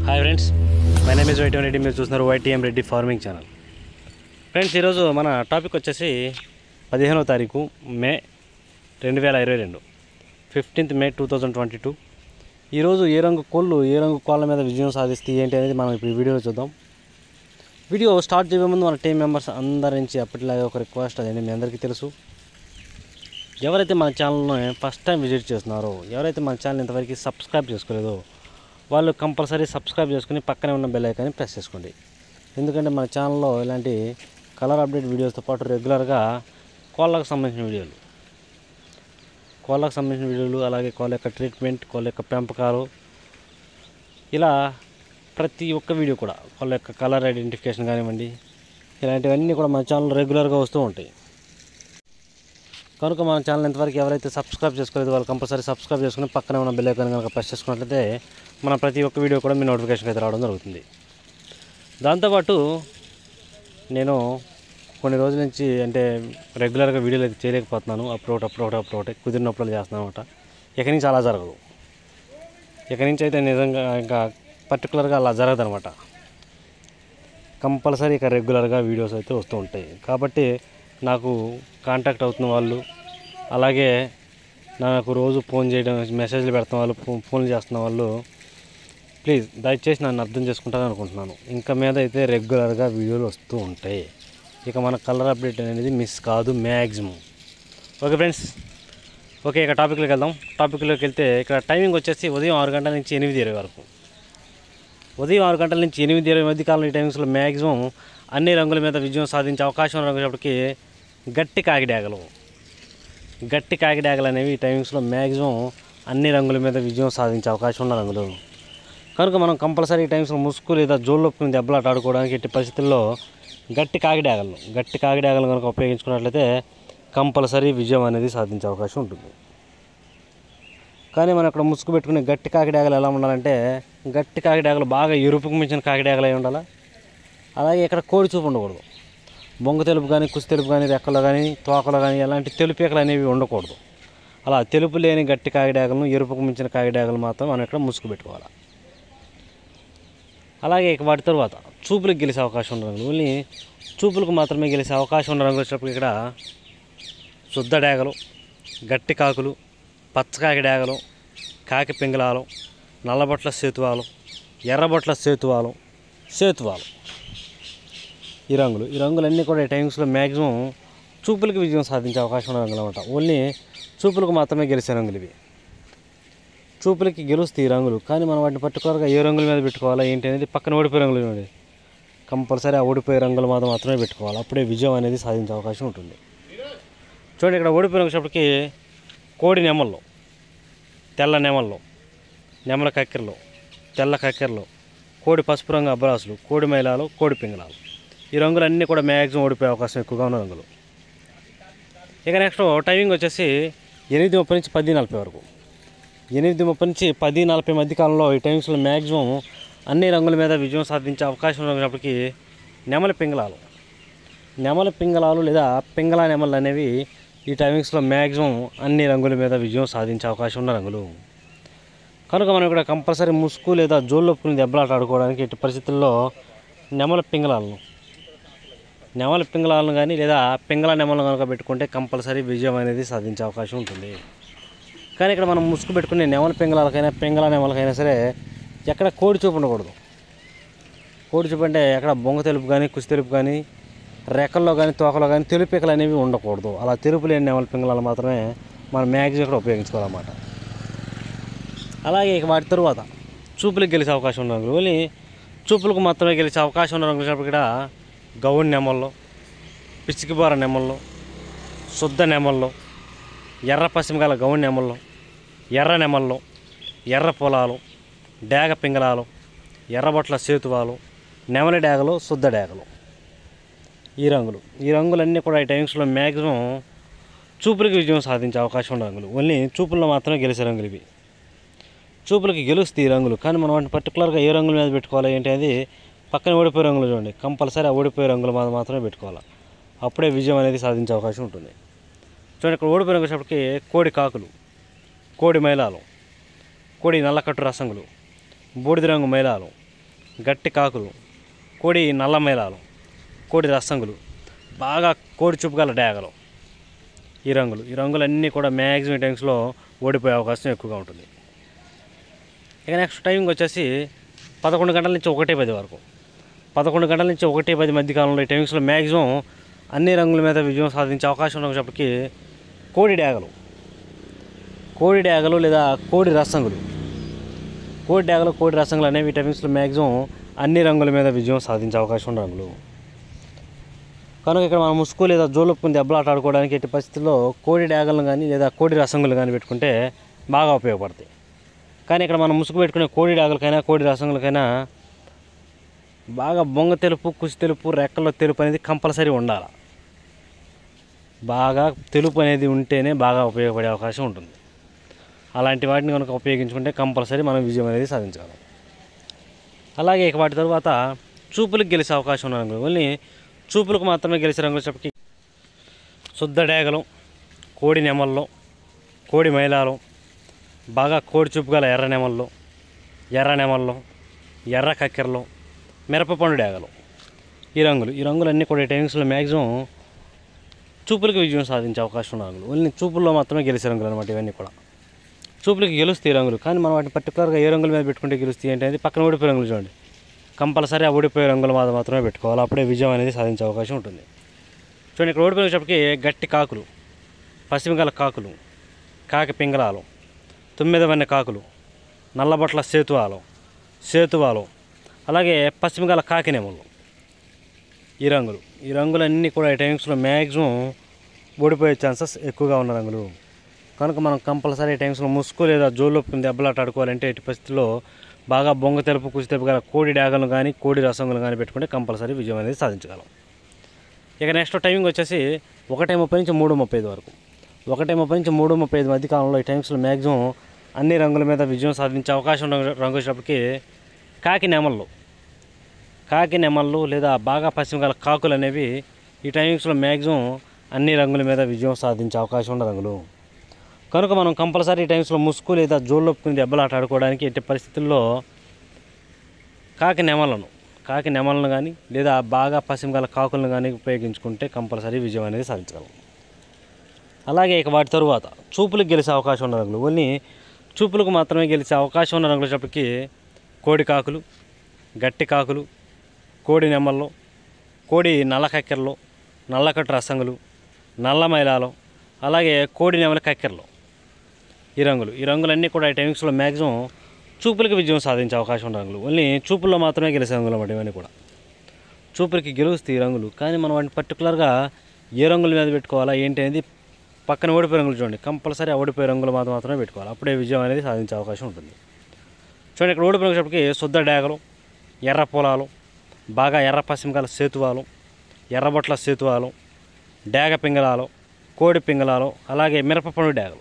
hi friends my name is YTM Reddy మీరు చూస్తున్నారు YTM Reddy farming channel friends ఈరోజు మన టాపిక్ వచ్చేసి పదిహేనవ తారీఖు మే రెండు వేల ఇరవై రెండు fifteenth May two thousand twenty two ఈరోజు ఏ రంగు కోళ్ళు ఏ రంగు కోళ్ళ మీద విజయం సాధిస్తే ఏంటి అనేది మనం ఇప్పుడు ఈ వీడియోలో చూద్దాం వీడియో స్టార్ట్ చేయే ముందు మన టీం మెంబర్స్ అందరి నుంచి అప్పటిలాగే ఒక రిక్వెస్ట్ అదండి మీ అందరికీ తెలుసు ఎవరైతే మన ఛానల్ని ఫస్ట్ టైం విజిట్ చేస్తున్నారో ఎవరైతే మన ఛానల్ ఇంతవరకు సబ్స్క్రైబ్ చేసుకోలేదో వాళ్ళు కంపల్సరీ సబ్స్క్రైబ్ చేసుకుని పక్కనే ఉన్న బెల్ ఐకాన్ని ప్రెస్ చేసుకోండి ఎందుకంటే మన ఛానల్లో ఇలాంటి కలర్ అప్డేట్ వీడియోస్తో పాటు రెగ్యులర్గా కోళ్ళకు సంబంధించిన వీడియోలు కోళ్ళకు సంబంధించిన వీడియోలు అలాగే కోళ్ళ యొక్క ట్రీట్మెంట్ కోళ్ళ యొక్క పెంపకాలు ఇలా ప్రతి ఒక్క వీడియో కూడా కోళ్ళ యొక్క కలర్ ఐడెంటిఫికేషన్ కానివ్వండి ఇలాంటివన్నీ కూడా మన ఛానల్ రెగ్యులర్గా వస్తూ ఉంటాయి కనుక మన ఛానల్ ఇంతవరకు ఎవరైతే సబ్స్క్రైబ్ చేసుకోలేదు వాళ్ళు కంపల్సరీ సబ్స్క్రైబ్ చేసుకుని పక్కనే ఉన్న బెల్ ఐకాన్ కనుక ప్రెస్ చేసుకున్నట్లయితే మన ప్రతి ఒక్క వీడియో కూడా మీ నోటిఫికేషన్ అయితే రావడం జరుగుతుంది దాంతోపాటు నేను కొన్ని రోజుల నుంచి అంటే రెగ్యులర్గా వీడియోలు అయితే చేయలేకపోతున్నాను అప్లోడ్ అప్లోడ్ అప్లోడ్ కుదిరినప్పుడు చేస్తున్నాను అనమాట ఇక నుంచి అలా జరగదు ఇక నుంచి అయితే నిజంగా ఇంకా పర్టికులర్గా అలా జరగదు అనమాట కంపల్సరీ ఇక రెగ్యులర్గా వీడియోస్ అయితే వస్తూ ఉంటాయి కాబట్టి నాకు కాంటాక్ట్ అవుతున్న వాళ్ళు అలాగే నాకు రోజు ఫోన్ చేయడం మెసేజ్లు పెడుతున్న వాళ్ళు ఫో- ఫోన్లు చేస్తున్న వాళ్ళు ప్లీజ్ దయచేసి నన్ను అర్థం చేసుకుంటారని అనుకుంటున్నాను ఇంకా మీద అయితే రెగ్యులర్గా వీడియోలు వస్తూ ఉంటాయి ఇక మన కలర్ అప్డేట్ అనేది మిస్ కాదు మ్యాక్సిమం ఓకే ఫ్రెండ్స్ ఓకే ఇక టాపిక్లోకి వెళ్దాం టాపిక్లోకి వెళ్తే ఇక్కడ టైమింగ్ వచ్చేసి ఉదయం ఆరు గంటల నుంచి ఎనిమిది ఇరవై వరకు ఉదయం ఆరు గంటల నుంచి ఎనిమిది ఇరవై మధ్య కాలం ఈ టైమింగ్స్లో మ్యాక్సిమం అన్ని రంగుల మీద విజయం సాధించే అవకాశం రంగులప్పటికి గట్టి కాకిడాగలు గట్టి కాకిడాగలు అనేవి ఈ టైమింగ్స్లో మ్యాక్సిమం అన్ని రంగుల మీద విజయం సాధించే అవకాశం ఉన్న రంగులు కనుక మనం కంపల్సరీ ఈ టైమ్స్లో ముసుగు లేదా జోళ్ళొప్పుకుని దెబ్బలాట ఆడుకోవడానికి ఎట్టి పరిస్థితుల్లో గట్టి కాకిడాగలు గట్టి కాకిడాగలు కనుక ఉపయోగించుకున్నట్లయితే కంపల్సరీ విజయం అనేది సాధించే అవకాశం ఉంటుంది కానీ మనం ఇక్కడ ముసుగు పెట్టుకునే గట్టి కాకిడాగలు ఎలా ఉండాలంటే గట్టి కాకిడాగలు బాగా ఎరుపుకు మించిన కాకిడాగలు అయి ఉండాలా అలాగే ఇక్కడ కోడి చూపు ఉండకూడదు బొంగ తెలుపు కానీ కుసి తెలుపు కానీ రెక్కలు కానీ తోకలు కానీ ఎలాంటి తెలుపేకలు అనేవి ఉండకూడదు అలా తెలుపు లేని గట్టి కాకిడాగలను ఎరుపుకు మించిన కాకిడాగలు మాత్రం మనం ఇక్కడ ముసుగు పెట్టుకోవాలి అలాగే ఇక వాటి తరువాత చూపులకు గెలిచే అవకాశం ఉన్న రంగులు ఓన్లీ చూపులకు మాత్రమే గెలిచే అవకాశం ఉన్న రంగులు వచ్చినప్పుడు ఇక్కడ శుద్ధ డేగలు గట్టి కాకులు పచ్చకాకి డేగలు కాకి పింగళాలు నల్లబొట్ల సేతువాలు ఎర్రబొట్ల సేతువాలు సేతువాలు ఈ రంగులు ఈ రంగులన్నీ కూడా ఈ టైమ్స్లో మ్యాక్సిమం చూపులకు విజయం సాధించే అవకాశం ఉన్న రంగులు అనమాట ఓన్లీ చూపులకు మాత్రమే గెలిచే రంగులు ఇవి చూపులకి గెలుస్తాయి ఈ రంగులు కానీ మనం వాటిని పర్టికులర్గా ఏ రంగుల మీద పెట్టుకోవాలా ఏంటి అనేది పక్కన ఓడిపోయే రంగులు చూడండి కంపల్సరీ ఆ ఓడిపోయే రంగులు మాత్రం మాత్రమే పెట్టుకోవాలి అప్పుడే విజయం అనేది సాధించే అవకాశం ఉంటుంది చూడండి ఇక్కడ ఓడిపోయిన వచ్చేటప్పటికి కోడి నెమల్లో తెల్ల నెమల్లో నెమల కక్కెరలు తెల్ల కక్కెరలు కోడి పసుపు రంగు అబ్రాసులు కోడి మైలాలు కోడి పింగళాలు ఈ రంగులన్నీ కూడా మ్యాక్సిమం ఓడిపోయే అవకాశం ఎక్కువగా ఉన్న రంగులు ఇక నెక్స్ట్ టైమింగ్ వచ్చేసి ఎనిమిది ముప్పై నుంచి పది నలభై వరకు ఎనిమిది ముప్పై నుంచి పది నలభై మధ్య కాలంలో ఈ టైమ్స్లో మ్యాక్సిమం అన్ని రంగుల మీద విజయం సాధించే అవకాశం ఉన్నప్పటికీ నెమలి పింగళాలు నెమలి పింగళాలు లేదా పింగళ నెమలు అనేవి ఈ టైమింగ్స్లో మ్యాక్సిమం అన్ని రంగుల మీద విజయం సాధించే అవకాశం ఉన్న రంగులు కనుక మనం ఇక్కడ కంపల్సరీ ముసుగు లేదా జోళ్ళొప్పుకుని దెబ్బలాట ఆడుకోవడానికి ఎట్టి పరిస్థితుల్లో నెమల పింగళాలను నెమల పింగళాలను కానీ లేదా పింగళ నెమలను కనుక పెట్టుకుంటే కంపల్సరీ విజయం అనేది సాధించే అవకాశం ఉంటుంది కానీ ఇక్కడ మనం ముసుగు పెట్టుకునే నెమల పింగళాలకైనా పింగళ నెమలకైనా సరే ఎక్కడ కోడి చూపు ఉండకూడదు కోడి చూపు అంటే ఎక్కడ బొంగ తెలుపు కానీ కుసి తెలుపు కానీ రెక్కల్లో కానీ తోకలో కానీ తెలుపికలు అనేవి ఉండకూడదు అలా తెలుపు లేని నెమల పింగళాలు మాత్రమే మనం మ్యాక్సిమం ఇక్కడ ఉపయోగించుకోవాలన్నమాట అలాగే ఇక వాటి తరువాత చూపులకు గెలిచే అవకాశం ఉన్న రంగులు ఓన్లీ చూపులకు మాత్రమే గెలిచే అవకాశం ఉన్న రంగులు వచ్చినప్పుడు ఇక్కడ గౌన్ నెమల్లో పిచ్చికిబార నెమల్లో శుద్ధ నెమల్లో ఎర్ర పశ్చిమకాల గౌన్ నెమల్లో ఎర్ర నెమల్లో ఎర్ర పొలాలు డేగ పింగళాలు ఎర్రబొట్ల సేతువాలు నెమలి డేగలు శుద్ధ డేగలు ఈ రంగులు ఈ రంగులన్నీ కూడా ఈ టైమ్స్లో మ్యాక్సిమం చూపులకి విజయం సాధించే అవకాశం ఉన్న రంగులు ఓన్లీ చూపుల్లో మాత్రమే గెలిచే రంగులు ఇవి చూపులకి గెలుస్తాయి ఈ రంగులు కానీ మనం వాటిని పర్టికులర్గా ఏ రంగుల మీద పెట్టుకోవాలి ఏంటి అనేది పక్కన ఓడిపోయే రంగులు చూడండి కంపల్సరీ ఆ ఓడిపోయే రంగుల మీద మాత్రమే పెట్టుకోవాలి అప్పుడే విజయం అనేది సాధించే అవకాశం ఉంటుంది చూడండి ఇక్కడ ఓడిపోయిన వచ్చేటప్పటికి కోడి కాకులు కోడి మైలాలు కోడి నల్లకట్టు రసంగులు బూడిద రంగు మైలాలు గట్టి కాకులు కోడి నల్ల మైలాలు కోడి రసంగులు బాగా కోడి చూపు గల డేగలు ఈ రంగులు ఈ రంగులన్నీ కూడా మ్యాక్సిమం టైమ్స్లో ఓడిపోయే అవకాశం ఎక్కువగా ఉంటుంది ఇక నెక్స్ట్ టైమింగ్ వచ్చేసి పదకొండు గంటల నుంచి ఒకటే పది వరకు పదకొండు గంటల నుంచి ఒకటి పది మధ్య కాలంలో ఈ టైమింగ్స్లో మ్యాక్సిమం అన్ని రంగుల మీద విజయం సాధించే అవకాశం ఉన్నప్పటికీ కోడి డ్యాగలు కోడి డ్యాగలు లేదా కోడి రసంగులు కోడి డ్యాగలు కోడి రసంగులు అనేవి ఈ టైమింగ్స్లో మ్యాక్సిమం అన్ని రంగుల మీద విజయం సాధించే అవకాశం ఉన్న రంగులు కనుక ఇక్కడ మనం ముసుగు లేదా జోలొప్పుకుని దెబ్బలాట ఆడుకోవడానికి ఎట్టి పరిస్థితుల్లో కోడి డ్యాగలను కానీ లేదా కోడి రసంగులు కానీ పెట్టుకుంటే బాగా ఉపయోగపడతాయి కానీ ఇక్కడ మనం ముసుగు పెట్టుకునే కోడి డాగులకైనా కోడి రసంగులకైనా బాగా బొంగ తెలుపు కుసి తెలుపు రెక్కల్లో తెలుపు అనేది కంపల్సరీ ఉండాలి బాగా తెలుపు అనేది ఉంటేనే బాగా ఉపయోగపడే అవకాశం ఉంటుంది అలాంటి వాటిని కనుక ఉపయోగించుకుంటే కంపల్సరీ మనం విజయం అనేది సాధించగలం అలాగే ఇక వాటి తర్వాత చూపులకు గెలిచే అవకాశం ఉన్న రంగులు ఓన్లీ చూపులకు మాత్రమే గెలిచే రంగులు చెప్పకి శుద్ధ డేగలు కోడి నెమల్లో కోడి మైలాలు బాగా కోడి చూపు గల ఎర్ర నెమల్లో ఎర్ర నెమల్లో ఎర్ర కక్కెరలు మిరపపండు డేగలు ఈ రంగులు ఈ రంగులన్నీ కూడా ఈ టైమింగ్స్లో మ్యాక్సిమం చూపులకు విజయం సాధించే అవకాశం ఉన్న రంగులు ఓన్లీ చూపుల్లో మాత్రమే గెలిచే రంగులు అనమాట ఇవన్నీ కూడా చూపులకి గెలుస్తాయి ఈ రంగులు కానీ మనం వాటిని పర్టికులర్గా ఏ రంగుల మీద పెట్టుకుంటే గెలుస్తాయి అంటే అది పక్కన ఓడిపోయే రంగులు చూడండి కంపల్సరీ ఆ ఓడిపోయే రంగుల మీద మాత్రమే పెట్టుకోవాలి అప్పుడే విజయం అనేది సాధించే అవకాశం ఉంటుంది చూడండి ఇక్కడ ఓడిపోయేటప్పటికి గట్టి కాకులు పశ్చిమగల కాకులు కాకి పింగళాలు తొమ్మిదవన్న కాకులు నల్లబట్ల సేతువాలు సేతువాలు అలాగే పశ్చిమగల కాకినేములు ఈ రంగులు ఈ రంగులన్నీ కూడా ఈ టైమ్స్లో మ్యాక్సిమం ఓడిపోయే ఛాన్సెస్ ఎక్కువగా ఉన్న రంగులు కనుక మనం కంపల్సరీ ఈ టైమ్స్లో ముసుగు లేదా జోలొప్పుకుని దెబ్బలాట ఆడుకోవాలంటే ఎట్టి పరిస్థితుల్లో బాగా బొంగ తెలుపు కుసి తెలుపు గల కోడి డాగలను కానీ కోడి రసంగులు కానీ పెట్టుకుంటే కంపల్సరీ విజయం అనేది సాధించగలం ఇక నెక్స్ట్ టైమింగ్ వచ్చేసి ఒకటే ముప్పై నుంచి మూడు ముప్పై ఐదు వరకు ఒకటే ముప్పై నుంచి మూడు ముప్పై ఐదు మధ్య కాలంలో ఈ టైమ్స్లో మ్యాక్సిమం అన్ని రంగుల మీద విజయం సాధించే అవకాశం రంగు రంగు వచ్చేటప్పటికి కాకి నెమళ్ళు కాకి నెమళ్ళు లేదా బాగా పశ్చిమ గల కాకులు అనేవి ఈ టైమింగ్స్లో మ్యాక్సిమం అన్ని రంగుల మీద విజయం సాధించే అవకాశం ఉన్న రంగులు కనుక మనం కంపల్సరీ ఈ టైమ్స్లో ముసుగు లేదా జోళ్ళొప్పుకుని దెబ్బలాట ఆడుకోవడానికి ఎట్టి పరిస్థితుల్లో కాకి నెమలను కాకి నెమలను కానీ లేదా బాగా పశ్చిమ గల కాకులను కానీ ఉపయోగించుకుంటే కంపల్సరీ విజయం అనేది సాధించగలం అలాగే ఇక వాటి తరువాత చూపులకు గెలిచే అవకాశం ఉన్న రంగులు ఓన్లీ చూపులకు మాత్రమే గెలిచే అవకాశం ఉన్న రంగులు చెప్పటికి కోడి కాకులు గట్టి కాకులు కోడి నెమ్మల్లో కోడి నల్ల కక్కెరలు నల్లకట్టు రసంగులు నల్ల మైలాలు అలాగే కోడి నెమల కక్కెరలు ఈ రంగులు ఈ రంగులన్నీ కూడా ఈ టైమింగ్స్లో మ్యాక్సిమం చూపులకి విజయం సాధించే అవకాశం ఉన్న రంగులు ఓన్లీ చూపుల్లో మాత్రమే గెలిచే రంగులు అన్నమాట ఇవన్నీ కూడా చూపులకి గెలుస్తాయి ఈ రంగులు కానీ మనం వాటిని పర్టికులర్గా ఏ రంగుల మీద పెట్టుకోవాలా ఏంటి అనేది పక్కన ఓడిపోయే రంగులు చూడండి కంపల్సరీ ఆ ఓడిపోయే రంగులు మాత్రం మాత్రమే పెట్టుకోవాలి అప్పుడే విజయం అనేది సాధించే అవకాశం ఉంటుంది చూడండి ఇక్కడ ఓడిపోయినప్పటికీ శుద్ధ డేగలు ఎర్ర పొలాలు బాగా ఎర్ర పశ్చిమకాల సేతువాలు ఎర్రబొట్ల సేతువాలు డేగ పింగళాలు కోడి పింగళాలు అలాగే మిరపపండు డేగలు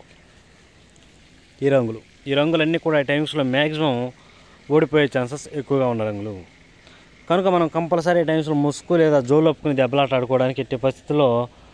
ఈ రంగులు ఈ రంగులన్నీ కూడా ఈ టైమ్స్లో మ్యాక్సిమం ఓడిపోయే ఛాన్సెస్ ఎక్కువగా ఉన్న రంగులు కనుక మనం కంపల్సరీ టైమ్స్లో ముసుగు లేదా జోలు ఒప్పుకుని దెబ్బలాట ఆడుకోవడానికి ఎట్టి పరిస్థితుల్లో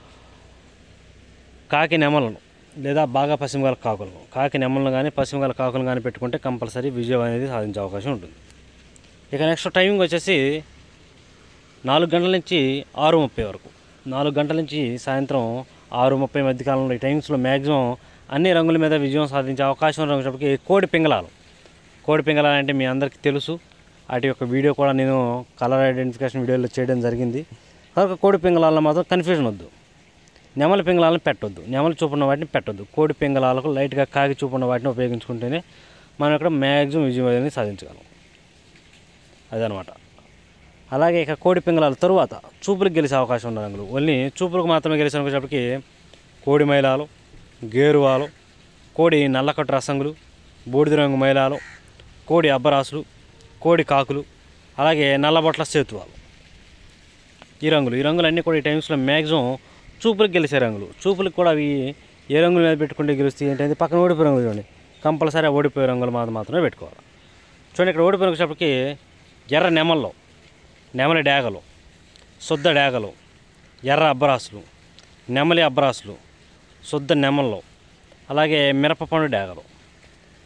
కాకి నెమలను లేదా బాగా పశ్చిమగల కాకులను కాకి నెమలను కానీ పశ్చిమగల కాకులను కానీ పెట్టుకుంటే కంపల్సరీ విజయం అనేది సాధించే అవకాశం ఉంటుంది ఇక నెక్స్ట్ టైమింగ్ వచ్చేసి నాలుగు గంటల నుంచి ఆరు ముప్పై వరకు నాలుగు గంటల నుంచి సాయంత్రం ఆరు ముప్పై మధ్య కాలంలో ఈ టైమ్స్లో మ్యాక్సిమం అన్ని రంగుల మీద విజయం సాధించే అవకాశం రంగులకి కోడి పింగళాలు కోడి పింగళాలు అంటే మీ అందరికీ తెలుసు వాటి యొక్క వీడియో కూడా నేను కలర్ ఐడెంటిఫికేషన్ వీడియోలో చేయడం జరిగింది కనుక కోడి పింగళాలను మాత్రం కన్ఫ్యూజన్ వద్దు నెమల పింగళాలను పెట్టొద్దు నెమల చూపున్న వాటిని పెట్టొద్దు కోడి పింగళాలకు లైట్గా కాకి చూపున్న వాటిని ఉపయోగించుకుంటేనే మనం ఇక్కడ మ్యాక్సిమం విజయం అనేది సాధించగలం అదనమాట అలాగే ఇక కోడి పింగళాల తరువాత చూపులకు గెలిచే అవకాశం ఉన్న రంగులు ఓన్లీ చూపులకు మాత్రమే గెలిచే వచ్చేటప్పటికి కోడి మైలాలు గేరువాలు కోడి నల్లకట్టు రసంగులు బూడిద రంగు మైలాలు కోడి అబ్బరాసులు కోడి కాకులు అలాగే నల్లబొట్ల సేతువాలు ఈ రంగులు ఈ రంగులన్నీ కూడా ఈ టైమ్స్లో మ్యాక్సిమం చూపులకు గెలిచే రంగులు చూపులకు కూడా అవి ఏ రంగుల మీద పెట్టుకుంటే గెలుస్తాయి ఏంటంటే పక్కన ఓడిపోయే రంగులు చూడండి కంపల్సరీ ఆ ఓడిపోయే రంగులు మాత్రం మాత్రమే పెట్టుకోవాలి చూడండి ఇక్కడ ఓడిపోయిన వచ్చేటప్పటికి ఎర్ర నెమల్లో నెమలి డేగలు శుద్ధ డేగలు ఎర్ర అబ్బరాసులు నెమలి అబ్బరాసులు శుద్ధ నెమల్లో అలాగే మిరపపండు డేగలు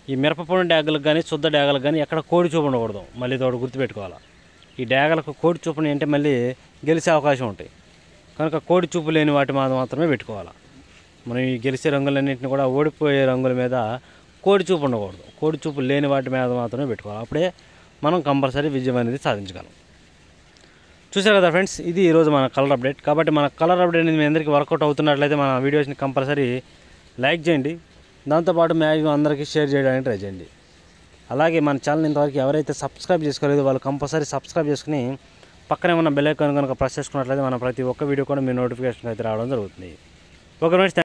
ఈ మిరపపొడి డ్యాగులకు కానీ శుద్ధ డ్యాగలకు కానీ ఎక్కడ కోడి చూపు ఉండకూడదు మళ్ళీ తోడు గుర్తుపెట్టుకోవాలి ఈ డ్యాగలకు కోడి చూపుని అంటే మళ్ళీ గెలిచే అవకాశం ఉంటాయి కనుక కోడి చూపు లేని వాటి మీద మాత్రమే పెట్టుకోవాలి మనం ఈ గెలిచే రంగులన్నింటిని కూడా ఓడిపోయే రంగుల మీద కోడి చూపు ఉండకూడదు కోడి చూపు లేని వాటి మీద మాత్రమే పెట్టుకోవాలి అప్పుడే మనం కంపల్సరీ విజయం అనేది సాధించగలం చూసారు కదా ఫ్రెండ్స్ ఇది ఈరోజు మన కలర్ అప్డేట్ కాబట్టి మన కలర్ అప్డేట్ అనేది మీ అందరికీ వర్కౌట్ అవుతున్నట్లయితే మన వీడియోస్ని కంపల్సరీ లైక్ చేయండి దాంతోపాటు మ్యాక్సిమం అందరికీ షేర్ చేయడానికి ట్రై చేయండి అలాగే మన ఛానల్ ఇంతవరకు ఎవరైతే సబ్స్క్రైబ్ చేసుకోలేదో వాళ్ళు కంపల్సరీ సబ్స్క్రైబ్ చేసుకుని పక్కనే ఉన్న బెల్ ఐకాన్ కనుక ప్రెస్ చేసుకున్నట్లయితే మన ప్రతి ఒక్క వీడియో కూడా మీ నోటిఫికేషన్ అయితే రావడం జరుగుతుంది ఓకే ఫ్రెండ్స్